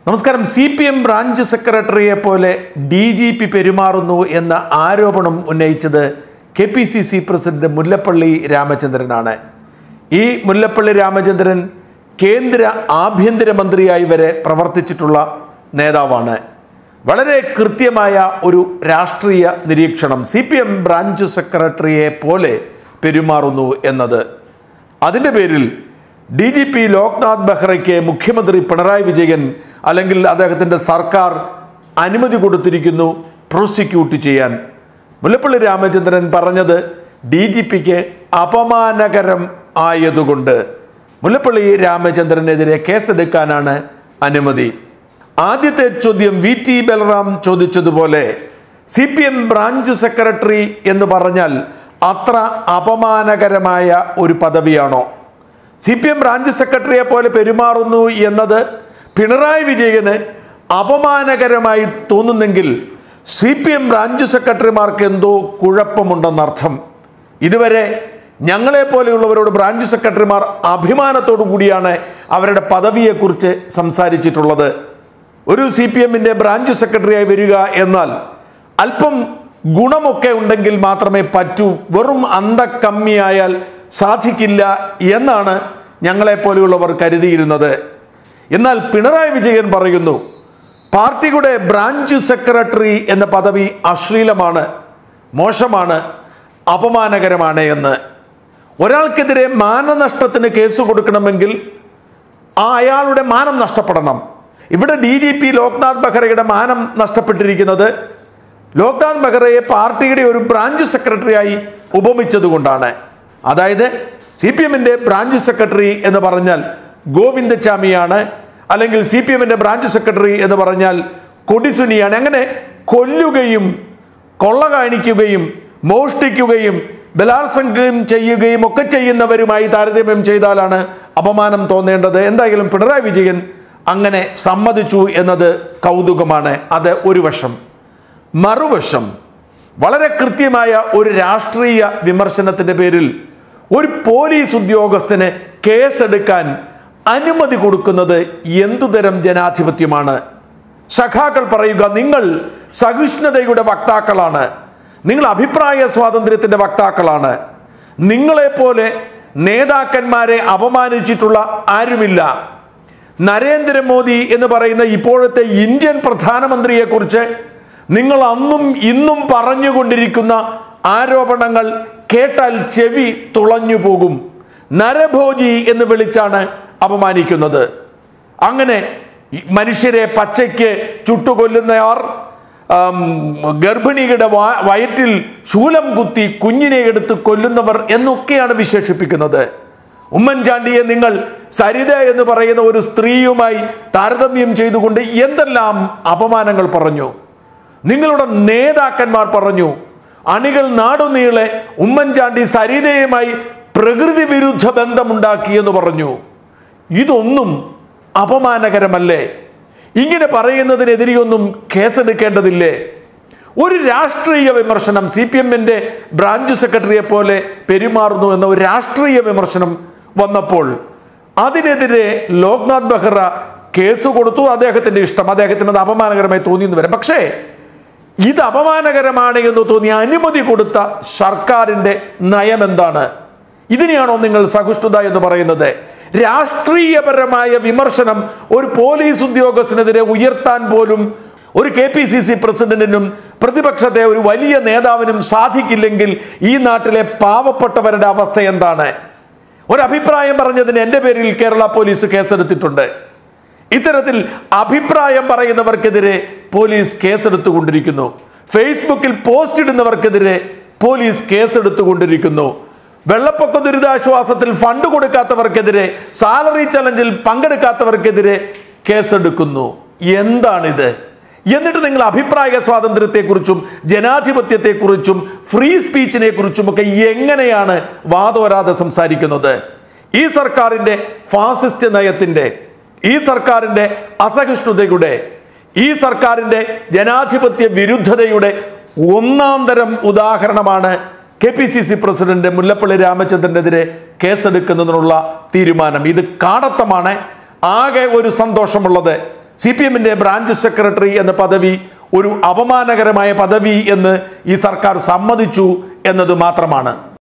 നമസ്കാരം C P M branch സെക്രട്ടറിയെ പോലെ ഡി ജി പി പെരുമാറുന്നു എന്ന ആരോപണം ഉന്നയിച്ചത് K P C C president Mullappally രാമചന്ദ്രനാണ് ഈ മുല്ലപ്പള്ളി രാമചന്ദ്രൻ കേന്ദ്ര ആഭ്യന്തരമന്ത്രിയായി വരെ പ്രവർത്തിച്ചിട്ടുള്ള നേതാവാണ് വളരെ കൃത്യമായ ഒരു രാഷ്ട്രീയ നിരീക്ഷണം സി പി എം ബ്രാഞ്ച് സെക്രട്ടറിയെ പോലെ പെരുമാറുന്നു എന്നത് അതിൻ്റെ പേരിൽ ഡി ജി പി ലോക്നാഥ് ബെഹ്റയ്ക്ക് മുഖ്യമന്ത്രി പിണറായി വിജയൻ അല്ലെങ്കിൽ അദ്ദേഹത്തിൻ്റെ സർക്കാർ അനുമതി കൊടുത്തിരിക്കുന്നു പ്രോസിക്യൂട്ട് ചെയ്യാൻ മുല്ലപ്പള്ളി രാമചന്ദ്രൻ പറഞ്ഞത് ഡി ജി പിക്ക് അപമാനകരം ആയതുകൊണ്ട് മുല്ലപ്പള്ളി രാമചന്ദ്രനെതിരെ കേസെടുക്കാനാണ് അനുമതി ആദ്യത്തെ ചോദ്യം വി ടി ബലറാം ചോദിച്ചതുപോലെ C P M branch secretary എന്ന് പറഞ്ഞാൽ അത്ര അപമാനകരമായ ഒരു പദവിയാണോ സി പി എം ബ്രാഞ്ച് സെക്രട്ടറിയെ പോലെ പെരുമാറുന്നു എന്നത് പിണറായി വിജയന് അപമാനകരമായി തോന്നുന്നെങ്കിൽ സി പി എം ബ്രാഞ്ച് സെക്രട്ടറിമാർക്ക് എന്തോ കുഴപ്പമുണ്ടെന്നർത്ഥം ഇതുവരെ ഞങ്ങളെ പോലെയുള്ളവരോട് ബ്രാഞ്ച് സെക്രട്ടറിമാർ അഭിമാനത്തോടു കൂടിയാണ് അവരുടെ പദവിയെക്കുറിച്ച് സംസാരിച്ചിട്ടുള്ളത് ഒരു സി പി എമ്മിൻ്റെ ബ്രാഞ്ച് സെക്രട്ടറിയായി വരിക എന്നാൽ അല്പം ഗുണമൊക്കെ ഉണ്ടെങ്കിൽ മാത്രമേ പറ്റൂ വെറും അന്തക്കമ്മിയായാൽ സാധിക്കില്ല എന്നാണ് ഞങ്ങളെപ്പോലെയുള്ളവർ കരുതിയിരുന്നത് എന്നാൽ പിണറായി വിജയൻ പറയുന്നു പാർട്ടിയുടെ ബ്രാഞ്ച് സെക്രട്ടറി എന്ന പദവി അശ്ലീലമാണ് മോശമാണ് അപമാനകരമാണ് എന്ന് ഒരാൾക്കെതിരെ മാനനഷ്ടത്തിന് കേസ് കൊടുക്കണമെങ്കിൽ ആ അയാളുടെ മാനം നഷ്ടപ്പെടണം ഇവിടെ ഡി ജി പി ലോക്നാഥ് ബെഹ്റയുടെ മാനം നഷ്ടപ്പെട്ടിരിക്കുന്നത് ലോക്നാഥ് ബെഹ്റയെ പാർട്ടിയുടെ ഒരു ബ്രാഞ്ച് സെക്രട്ടറിയായി ഉപമിച്ചതുകൊണ്ടാണ് അതായത് സി പി എമ്മിൻ്റെ ബ്രാഞ്ച് സെക്രട്ടറി എന്ന് പറഞ്ഞാൽ ഗോവിന്ദചാമിയാണ് അല്ലെങ്കിൽ സി പി എമ്മിൻ്റെ ബ്രാഞ്ച് സെക്രട്ടറി എന്ന് പറഞ്ഞാൽ കൊടിസുനിയാണ് അങ്ങനെ കൊല്ലുകയും കൊള്ള കാണിക്കുകയും മോഷ്ടിക്കുകയും ബലാത്സംഗം ചെയ്യുകയും ഒക്കെ ചെയ്യുന്നവരുമായി താരതമ്യം ചെയ്താലാണ് അപമാനം തോന്നേണ്ടത് എന്തായാലും പിണറായി വിജയൻ അങ്ങനെ സമ്മതിച്ചു എന്നത് കൗതുകമാണ് അത് ഒരു വശം മറുവശം വളരെ കൃത്യമായ ഒരു രാഷ്ട്രീയ വിമർശനത്തിന്റെ പേരിൽ ഒരു പോലീസ് ഉദ്യോഗസ്ഥന് കേസെടുക്കാൻ അനുമതി കൊടുക്കുന്നത് എന്തുതരം ജനാധിപത്യമാണ് സഖാക്കൾ പറയുക നിങ്ങൾ സഹിഷ്ണുതയുടെ വക്താക്കളാണ് നിങ്ങൾ അഭിപ്രായ സ്വാതന്ത്ര്യത്തിന്റെ വക്താക്കളാണ് നിങ്ങളെപ്പോലെ നേതാക്കന്മാരെ അപമാനിച്ചിട്ടുള്ള ആരുമില്ല നരേന്ദ്രമോദി എന്ന് പറയുന്ന ഇപ്പോഴത്തെ ഇന്ത്യൻ പ്രധാനമന്ത്രിയെക്കുറിച്ച് നിങ്ങൾ അന്നും ഇന്നും പറഞ്ഞുകൊണ്ടിരിക്കുന്ന ആരോപണങ്ങൾ കേട്ടാൽ ചെവി തുളഞ്ഞു പോകും നരഭോജി എന്ന് വിളിച്ചാണ് അപമാനിക്കുന്നത് അങ്ങനെ ഈ മനുഷ്യരെ പച്ചയ്ക്ക് ചുട്ടുകൊല്ലുന്നയാർ ആം, ഗർഭിണിയുടെ വാ- വയറ്റിൽ ശൂലം കുത്തി കുഞ്ഞിനെ എടുത്ത് കൊല്ലുന്നവർ എന്നൊക്കെയാണ് വിശേഷിപ്പിക്കുന്നത് ഉമ്മൻചാണ്ടിയെ നിങ്ങൾ സരിത എന്ന് പറയുന്ന ഒരു സ്ത്രീയുമായി താരതമ്യം ചെയ്തുകൊണ്ട് എന്തെല്ലാം അപമാനങ്ങൾ പറഞ്ഞു നിങ്ങളുടെ നേതാക്കന്മാർ പറഞ്ഞു അണികൾ നാടുനീളെ ഉമ്മൻചാണ്ടി സരിതയുമായി പ്രകൃതി വിരുദ്ധ ബന്ധമുണ്ടാക്കി എന്ന് പറഞ്ഞു ഇതൊന്നും അപമാനകരമല്ലേ ഇങ്ങനെ പറയുന്നതിനെതിരെയൊന്നും കേസെടുക്കേണ്ടതില്ലേ ഒരു രാഷ്ട്രീയ വിമർശനം സി പി എമ്മിൻ്റെ ബ്രാഞ്ച് സെക്രട്ടറിയെ പോലെ പെരുമാറുന്നു എന്ന ഒരു രാഷ്ട്രീയ വിമർശനം വന്നപ്പോൾ അതിനെതിരെ ലോക്നാഥ് ബെഹ്റ കേസ് കൊടുത്തു അദ്ദേഹത്തിന്റെ ഇഷ്ടം അദ്ദേഹത്തിന് അത് അപമാനകരമായി തോന്നിയെന്ന് വരാം പക്ഷേ ഇത് അപമാനകരമാണ് എന്ന് തോന്നി അനുമതി കൊടുത്ത സർക്കാരിന്റെ നയം എന്താണ് ഇതിനെയാണോ നിങ്ങൾ സഹിഷ്ണുത എന്ന് പറയുന്നത് രാഷ്ട്രീയപരമായ വിമർശനം ഒരു പോലീസ് ഉദ്യോഗസ്ഥനെതിരെ ഉയർത്താൻ പോലും ഒരു കെ പി സി സി പ്രസിഡന്റിനും പ്രതിപക്ഷത്തെ ഒരു വലിയ നേതാവിനും സാധിക്കില്ലെങ്കിൽ ഈ നാട്ടിലെ പാവപ്പെട്ടവരുടെ അവസ്ഥ എന്താണ് ഒരു അഭിപ്രായം പറഞ്ഞതിന് എൻ്റെ പേരിൽ കേരള പോലീസ് കേസെടുത്തിട്ടുണ്ട് ഇത്തരത്തിൽ അഭിപ്രായം പറയുന്നവർക്കെതിരെ പോലീസ് കേസെടുത്തുകൊണ്ടിരിക്കുന്നു ഫേസ്ബുക്കിൽ പോസ്റ്റ് ഇടുന്നവർക്കെതിരെ പോലീസ് കേസെടുത്തുകൊണ്ടിരിക്കുന്നു വെള്ളപ്പൊക്ക ദുരിതാശ്വാസത്തിൽ ഫണ്ട് കൊടുക്കാത്തവർക്കെതിരെ സാലറി ചലഞ്ചിൽ പങ്കെടുക്കാത്തവർക്കെതിരെ കേസെടുക്കുന്നു എന്താണിത് എന്നിട്ട് നിങ്ങൾ അഭിപ്രായ സ്വാതന്ത്ര്യത്തെക്കുറിച്ചും ജനാധിപത്യത്തെക്കുറിച്ചും ഫ്രീ സ്പീച്ചിനെ കുറിച്ചുമൊക്കെ എങ്ങനെയാണ് വാദോരാതെ സംസാരിക്കുന്നത് ഈ സർക്കാരിന്റെ ഫാസിസ്റ്റ് നയത്തിന്റെ ഈ സർക്കാരിന്റെ അസഹിഷ്ണുതയുടെ ഈ സർക്കാരിന്റെ ജനാധിപത്യ വിരുദ്ധതയുടെ ഒന്നാം തരം ഉദാഹരണമാണ് K P C C president മുല്ലപ്പള്ളി രാമചന്ദ്രനെതിരെ കേസെടുക്കുന്നതിനുള്ള തീരുമാനം ഇത് കാടത്തമാണ് ആകെ ഒരു സന്തോഷമുള്ളത് സി പി എമ്മിന്റെ ബ്രാഞ്ച് സെക്രട്ടറി എന്ന പദവി ഒരു അപമാനകരമായ പദവി എന്ന് ഈ സർക്കാർ സമ്മതിച്ചു എന്നത് മാത്രമാണ്